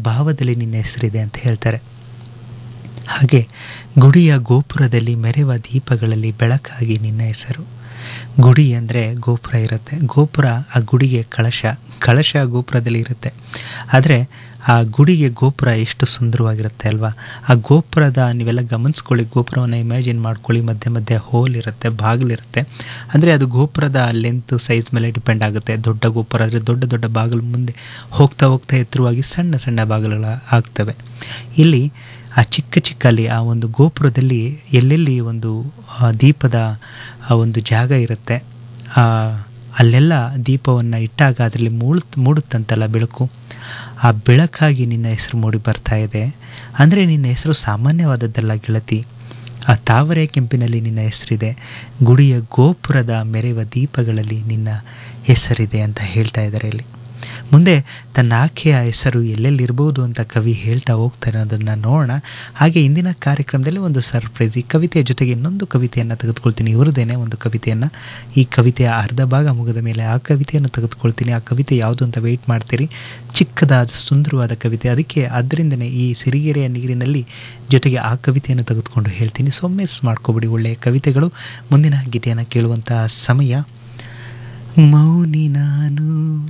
ಭಾವದಲ್ಲಿ ನಿನ್ನ ಹೆಸರಿದೆ ಅಂತ ಹೇಳ್ತಾರೆ ಹಾಗೆ ಗುಡಿಯ ಗೋಪುರದಲ್ಲಿ ಮೆರೆವ ದೀಪಗಳಲ್ಲಿ ಬೆಳಕಾಗಿ ನಿನ್ನ ಹೆಸರು ಗುಡಿ ಅಂದರೆ ಗೋಪುರ ಇರುತ್ತೆ ಗೋಪುರ ಆ ಗುಡಿಗೆ ಕಳಶ ಕಳಶ ಗೋಪುರದಲ್ಲಿ ಇರುತ್ತೆ ಆದರೆ ಆ ಗುಡಿಗೆ ಗೋಪುರ ಎಷ್ಟು ಸುಂದರವಾಗಿರುತ್ತೆ ಅಲ್ವಾ ಆ ಗೋಪುರದ ನೀವೆಲ್ಲ ಗಮನಿಸ್ಕೊಳ್ಳಿ ಗೋಪುರವನ್ನು ಇಮ್ಯಾಜಿನ್ ಮಾಡ್ಕೊಳ್ಳಿ ಮಧ್ಯೆ ಮಧ್ಯೆ ಹೋಲ್ ಇರುತ್ತೆ ಬಾಗಿಲಿರುತ್ತೆ ಅಂದರೆ ಅದು ಗೋಪುರದ ಲೆಂತ್ ಸೈಜ್ ಮೇಲೆ ಡಿಪೆಂಡ್ ಆಗುತ್ತೆ ದೊಡ್ಡ ಗೋಪುರ ಆದರೆ ದೊಡ್ಡ ದೊಡ್ಡ ಬಾಗಿಲು ಮುಂದೆ ಹೋಗ್ತಾ ಹೋಗ್ತಾ ಎತ್ತರವಾಗಿ ಸಣ್ಣ ಸಣ್ಣ ಬಾಗಿಲುಗಳು ಆಗ್ತವೆ ಇಲ್ಲಿ ಆ ಚಿಕ್ಕ ಚಿಕ್ಕಲ್ಲಿ ಆ ಒಂದು ಗೋಪುರದಲ್ಲಿ ಎಲ್ಲೆಲ್ಲಿ ಒಂದು ಆ, ದೀಪದ ಆ ಒಂದು ಜಾಗ ಇರುತ್ತೆ ಆ, ಅಲ್ಲೆಲ್ಲ ದೀಪವನ್ನು ಇಟ್ಟಾಗ ಅದರಲ್ಲಿ ಮೂಳು ಮೂಡುತ್ತಂತಲ್ಲ ಬೆಳಕು ಆ ಬೆಳಕಾಗಿ ನಿನ್ನ ಹೆಸರು ಮೂಡಿ ಬರ್ತಾ ಇದೆ ಅಂದರೆ ನಿನ್ನ ಹೆಸರು ಸಾಮಾನ್ಯವಾದದ್ದಲ್ಲ ಗೆಳತಿ ಆ ತಾವರೆ ಕೆಂಪಿನಲ್ಲಿ ನಿನ್ನ ಹೆಸರಿದೆ ಗುಡಿಯ ಗೋಪುರದ ಮೆರೆಯುವ ದೀಪಗಳಲ್ಲಿ ನಿನ್ನ ಹೆಸರಿದೆ ಅಂತ ಹೇಳ್ತಾ ಇದ್ದಾರೆ ಇಲ್ಲಿ ಮುಂದೆ ತನ್ನ ಆಕೆಯ ಹೆಸರು ಎಲ್ಲೆಲ್ಲಿರ್ಬೋದು ಅಂತ ಕವಿ ಹೇಳ್ತಾ ಹೋಗ್ತಾರೆ ಅದನ್ನು ನೋಡೋಣ ಹಾಗೆ ಇಂದಿನ ಕಾರ್ಯಕ್ರಮದಲ್ಲಿ ಒಂದು ಸರ್ಪ್ರೈಸ್ ಈ ಕವಿತೆಯ ಜೊತೆಗೆ ಇನ್ನೊಂದು ಕವಿತೆಯನ್ನು ತೆಗೆದುಕೊಳ್ತೀನಿ ಇವ್ರದ್ದೇನೆ ಒಂದು ಕವಿತೆಯನ್ನು ಈ ಕವಿತೆಯ ಅರ್ಧ ಭಾಗ ಮುಗಿದ ಮೇಲೆ ಆ ಕವಿತೆಯನ್ನು ತೆಗೆದುಕೊಳ್ತೀನಿ ಆ ಕವಿತೆ ಯಾವುದು ಅಂತ ವೆಯ್ಟ್ ಮಾಡ್ತೀರಿ ಚಿಕ್ಕದಾದ ಸುಂದರವಾದ ಕವಿತೆ ಅದಕ್ಕೆ ಅದರಿಂದನೇ ಈ ಸಿರಿಗೆರೆಯ ನೀರಿನಲ್ಲಿ ಜೊತೆಗೆ ಆ ಕವಿತೆಯನ್ನು ತೆಗೆದುಕೊಂಡು ಹೇಳ್ತೀನಿ ಸೊ ಮಿಸ್ ಮಾಡ್ಕೊಬಿಡಿ ಒಳ್ಳೆಯ ಕವಿತೆಗಳು ಮುಂದಿನ ಗೀತೆಯನ್ನು ಕೇಳುವಂತಹ ಸಮಯ ಮೌನಿ ನಾನು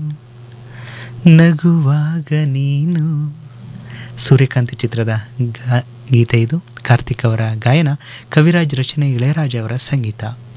ನಗುವಾಗ ನೀನು ಸೂರ್ಯಕಾಂತಿ ಚಿತ್ರದ ಗಾ ಗೀತೆ ಇದು ಕಾರ್ತಿಕ್ ಅವರ ಗಾಯನ ಕವಿರಾಜ್ ರಚನೆ ಇಳೆಯರಾಜ್ ಅವರ ಸಂಗೀತ